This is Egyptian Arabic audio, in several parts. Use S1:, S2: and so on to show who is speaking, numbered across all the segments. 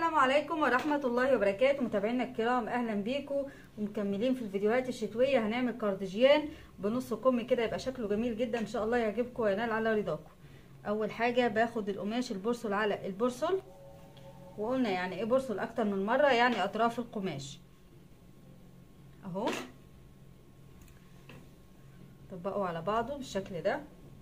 S1: السلام عليكم ورحمة الله وبركاته متابعينا الكرام اهلا بيكم ومكملين في الفيديوهات الشتوية هنعمل كارديجيان بنص كم كده يبقى شكله جميل جدا ان شاء الله يعجبكم وينال على رضاكم اول حاجة باخد القماش البرسل على البرسل وقلنا يعني ايه برسل اكتر من مرة يعني اطراف القماش اهو طبقه على بعضه بالشكل ده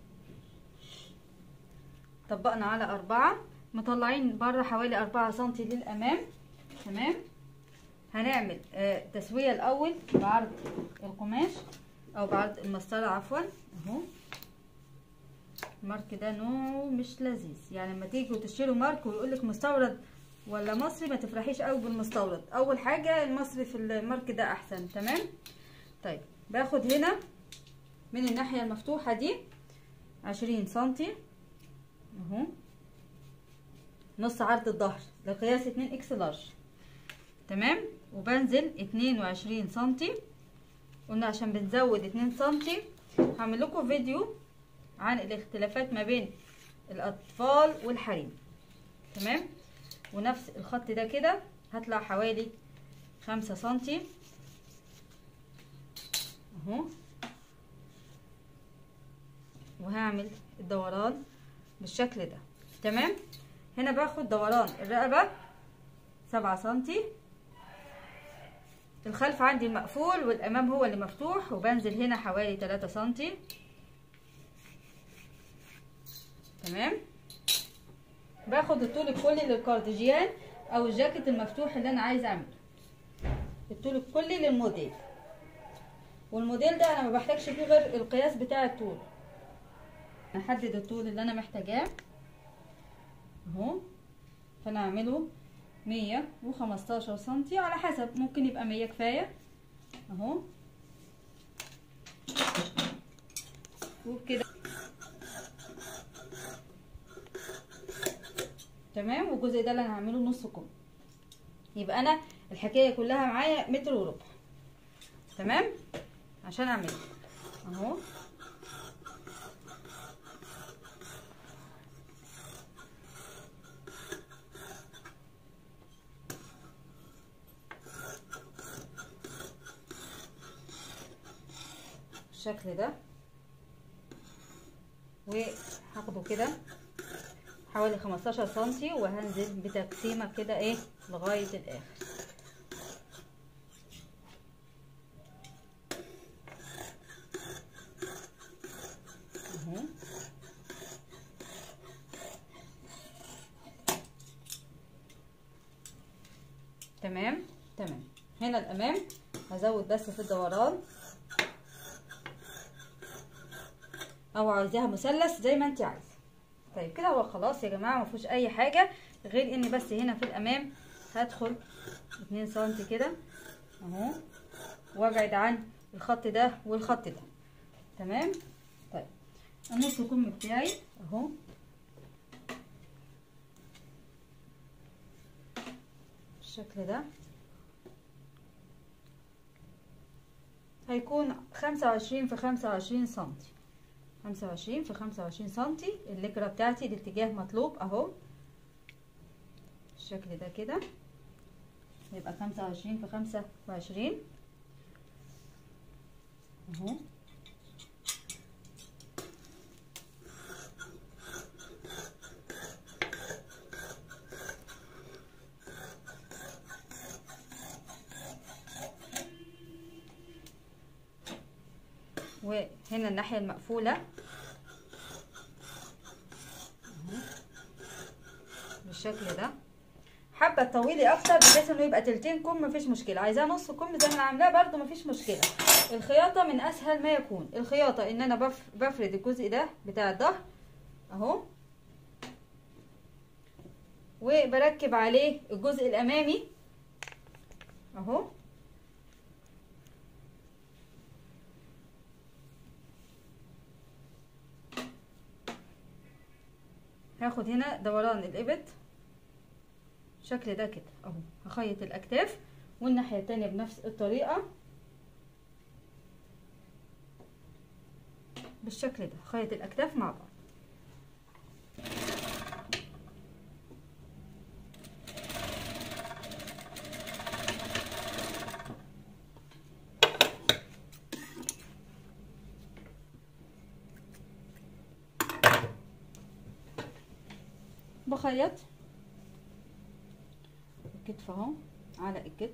S1: طبقنا على أربعة مطلعين بره حوالي أربعة سنتي للأمام تمام هنعمل آه تسوية الأول بعرض القماش أو بعرض المسطرة عفوا أهو المارك ده نوع مش لذيذ يعني لما تيجوا تشتروا مارك ويقولك مستورد ولا مصري ما تفرحيش قوي بالمستورد أول حاجة المصري في المارك ده أحسن تمام طيب باخد هنا من الناحية المفتوحة دي عشرين سنتي اهو نص عرض الظهر لقياس اتنين اكس لارج تمام وبنزل اتنين وعشرين سنتي قلنا عشان بنزود اتنين سنتي هعمل لكم فيديو عن الاختلافات ما بين الاطفال والحريم تمام ونفس الخط ده كده هطلع حوالي خمسة سنتي اهو وهعمل الدوران بالشكل ده تمام هنا باخد دوران الرقبة سبعة سنتي الخلف عندي المقفول والامام هو اللي مفتوح وبنزل هنا حوالي تلاتة سنتي تمام باخد الطول الكلي للكارديجيان او الجاكيت المفتوح اللي انا عايزه اعمله الطول الكلي للموديل والموديل ده انا ما بحتاجش فيه غير القياس بتاع الطول احدد الطول اللي انا محتاجاه اهو فانا اعمله مية وخمستاشر سنتي على حسب ممكن يبقى مية كفاية اهو وبكده تمام والجزء ده اللي انا هعمله نص كم يبقى انا الحكايه كلها معايا متر وربع تمام عشان اعمله اهو بالشكل ده وهاخده كده حوالي خمستاشر سنتي وهنزل بتقسيمه كده ايه لغايه الاخر اهو تمام تمام هنا الامام هزود بس في الدوران او عايزاها مثلث زي ما انت عايزه طيب كده هو خلاص يا جماعه ما فيهوش اي حاجه غير ان بس هنا في الامام هدخل اتنين سنتي كده اهو وابعد عن الخط ده والخط ده تمام طيب النص الكم بتاعي اهو بالشكل ده هيكون خمسة وعشرين في خمسة وعشرين سنتي خمسة وعشرين في خمسة وعشرين سنتي اللكرة بتاعتي الاتجاه مطلوب اهو بالشكل ده كده يبقى خمسة وعشرين في خمسة وعشرين اهو وهنا الناحية المقفولة بالشكل ده حابة تطولي اكتر بحيث انه يبقى تلتين كم مفيش مشكلة عايزاه نص كم زي ما انا عاملاه برده مفيش مشكلة الخياطة من اسهل ما يكون الخياطة ان انا بف بفرد الجزء ده بتاع الظهر اهو وبركب عليه الجزء الامامي اهو هاخد هنا دوران الابط بالشكل ده كده اهو هخيط الاكتاف والناحيه التانية بنفس الطريقه بالشكل ده هخيط الاكتاف مع بعض وبخيط الكتف اهو على الكتف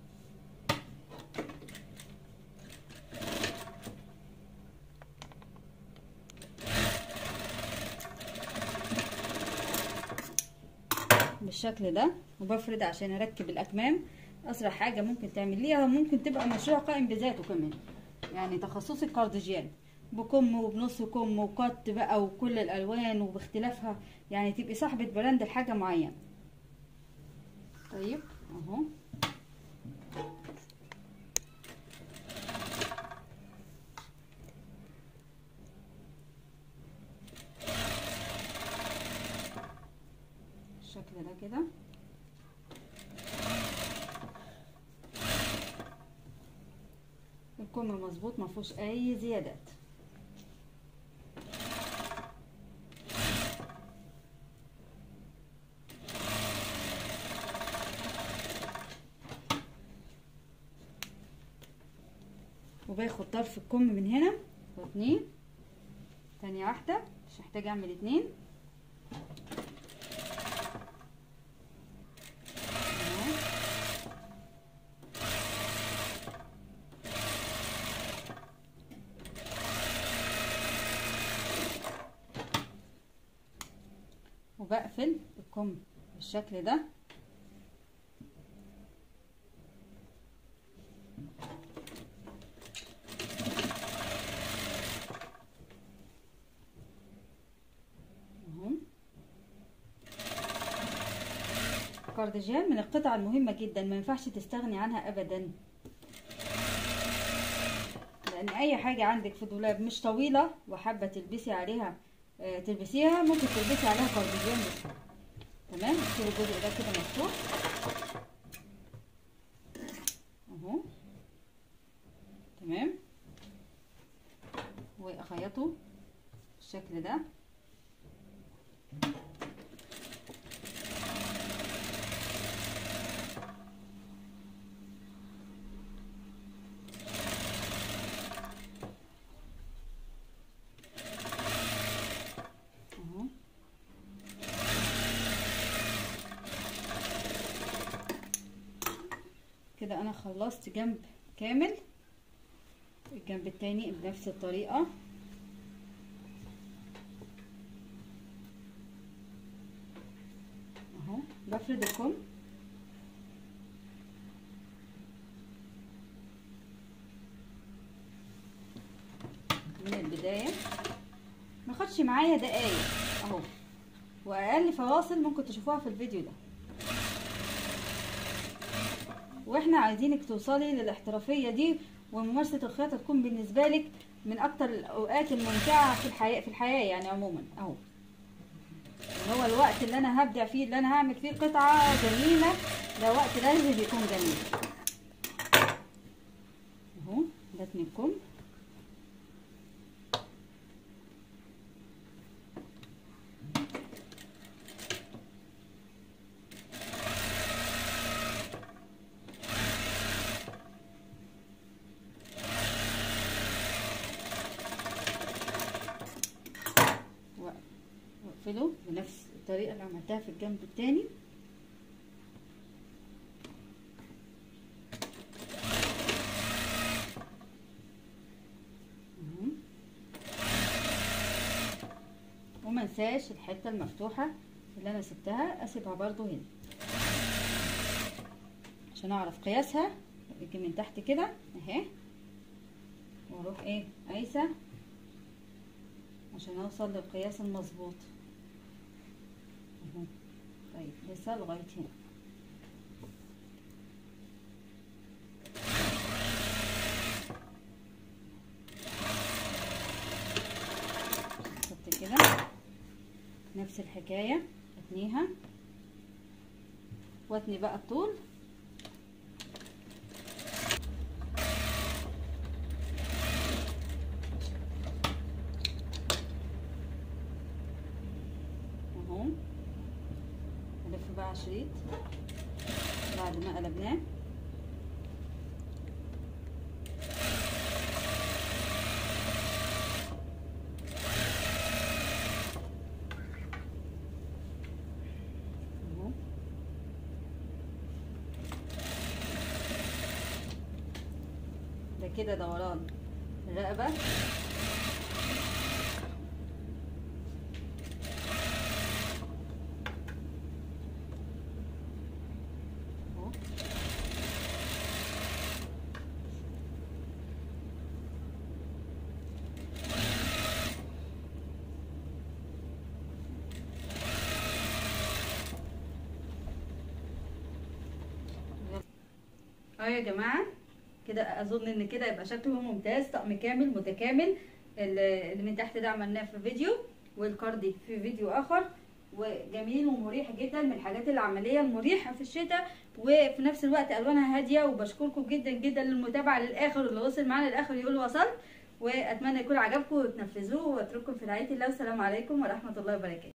S1: بالشكل ده وبفرد عشان اركب الاكمام اسرع حاجه ممكن تعمليها ممكن تبقى مشروع قائم بذاته كمان يعني تخصصي كارديجيان بكم وبنص كم وقط بقى وكل الالوان وباختلافها يعني تبقي صاحبه براند لحاجه معينه طيب اهو الشكل ده كده الكم مظبوط ما فيهوش اي زيادات وباخد طرف الكم من هنا واتنين تانية واحدة مش محتاجة اعمل اتنين وبقفل الكم بالشكل ده اهو كارديجان من القطع المهمة جدا ما ينفعش تستغني عنها ابدا لان اي حاجة عندك في الدولاب مش طويلة وحابة تلبسي عليها آه، تلبسيها ممكن تلبسي عليها كارديجان بس تمام نسيب الجزء ده كده مفتوح اهو تمام واخيطه بالشكل ده اهو كده انا خلصت جنب كامل الجنب التاني بنفس الطريقة اهو بفرد الكم من البداية ما خدش معايا دقايق اهو واقل فواصل ممكن تشوفوها في الفيديو ده واحنا عايزينك توصلي للاحترافيه دي وممارسه الخياطه تكون بالنسبه لك من اكتر الاوقات الممتعه في الحياه في الحياه يعني عموما اهو اللي هو الوقت اللي انا هبدع فيه اللي انا هعمل فيه قطعه جميله ده وقت لازم يكون جميل اهو ده اتنينكم واقفله بنفس الطريقه اللي عملتها في الجنب التاني اهو. وما انساش الحته المفتوحه اللي انا سبتها اسيبها برضو هنا عشان اعرف قياسها اجي من تحت كده اهي واروح ايه قايسه عشان اوصل للقياس المظبوط اهو طيب لسه لغايه هنا بالظبط كده نفس الحكايه اتنيها واتني بقى الطول اهو الف بقى على الشريط بعد ما قلبناه كده دوران الرقبه أهو. اهو يا جماعه كده اظن ان كده يبقى شكله ممتاز طقم كامل متكامل اللي اللي من تحت ده عملناه في فيديو والكاردي في فيديو اخر وجميل ومريح جدا من الحاجات العمليه المريحه في الشتاء وفي نفس الوقت الوانها هاديه وبشكركم جدا جدا للمتابعه للاخر اللي وصل معانا للاخر يقول وصل واتمنى يكون عجبكم وتنفذوه واترككم في رعايه الله والسلام عليكم ورحمه الله وبركاته